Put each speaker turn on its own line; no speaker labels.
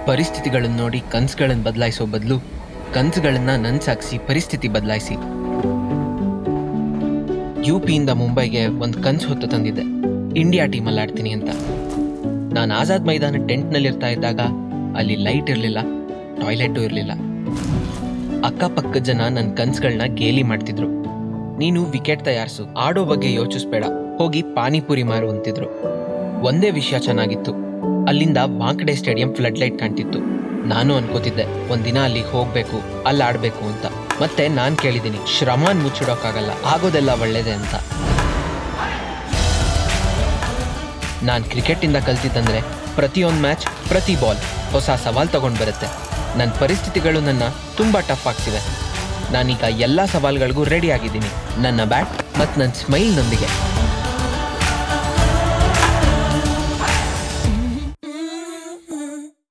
ಪರಿಸ್ಥಿತಿಗಳನ್ನು ನೋಡಿ ಕನ್ಸುಗಳನ್ನು ಬದಲಾಯಿಸೋ ಬದಲು ಕನ್ಸುಗಳನ್ನ ನನ್ಸಾಗಿಸಿ ಪರಿಸ್ಥಿತಿ ಬದಲಾಯಿಸಿ ಯು ಪಿಯಿಂದ ಮುಂಬೈಗೆ ಒಂದು ಕನ್ಸು ಹೊತ್ತು ತಂದಿದ್ದೆ ಇಂಡಿಯಾ ಟೀಮಲ್ಲಿ ಆಡ್ತೀನಿ ಅಂತ ನಾನು ಆಜಾದ್ ಮೈದಾನ ಟೆಂಟ್ನಲ್ಲಿರ್ತಾ ಇದ್ದಾಗ ಅಲ್ಲಿ ಲೈಟ್ ಇರಲಿಲ್ಲ ಟಾಯ್ಲೆಟು ಇರಲಿಲ್ಲ ಅಕ್ಕಪಕ್ಕದ ಜನ ನನ್ನ ಕನ್ಸುಗಳನ್ನ ಗೇಲಿ ಮಾಡ್ತಿದ್ರು ನೀನು ವಿಕೆಟ್ ತಯಾರಿಸು ಆಡೋ ಬಗ್ಗೆ ಯೋಚಿಸ್ಬೇಡ ಹೋಗಿ ಪಾನಿಪುರಿ ಮಾರು ಅಂತಿದ್ರು ಒಂದೇ ವಿಷಯ ಚೆನ್ನಾಗಿತ್ತು ಅಲ್ಲಿಂದ ವಾಂಕಡೆ ಸ್ಟೇಡಿಯಂ ಫ್ಲಡ್ ಲೈಟ್ ಕಾಣ್ತಿತ್ತು ನಾನು ಅನ್ಕೋತಿದ್ದೆ ಒಂದಿನ ಅಲ್ಲಿ ಹೋಗ್ಬೇಕು ಅಲ್ಲಿ ಆಡ್ಬೇಕು ಅಂತ ಮತ್ತೆ ನಾನ್ ಕೇಳಿದ್ದೀನಿ ಶ್ರಮನ್ ಮುಚ್ಚಿಡೋಕ್ಕಾಗಲ್ಲ ಆಗೋದೆಲ್ಲ ಒಳ್ಳೇದೆ ಅಂತ ನಾನು ಕ್ರಿಕೆಟಿಂದ ಕಲ್ತಿದ್ದಂದ್ರೆ ಪ್ರತಿಯೊಂದು ಮ್ಯಾಚ್ ಪ್ರತಿ ಬಾಲ್ ಹೊಸ ಸವಾಲ್ ತಗೊಂಡು ಬರುತ್ತೆ ನನ್ನ ಪರಿಸ್ಥಿತಿಗಳು ನನ್ನ ತುಂಬ ಟಫ್ ಆಗ್ತಿದೆ ನಾನೀಗ ಎಲ್ಲ ಸವಾಲ್ಗಳಿಗೂ ರೆಡಿ ಆಗಿದ್ದೀನಿ ನನ್ನ ಬ್ಯಾಟ್ ಮತ್ತು ನನ್ನ ಸ್ಮೈಲ್ನೊಂದಿಗೆ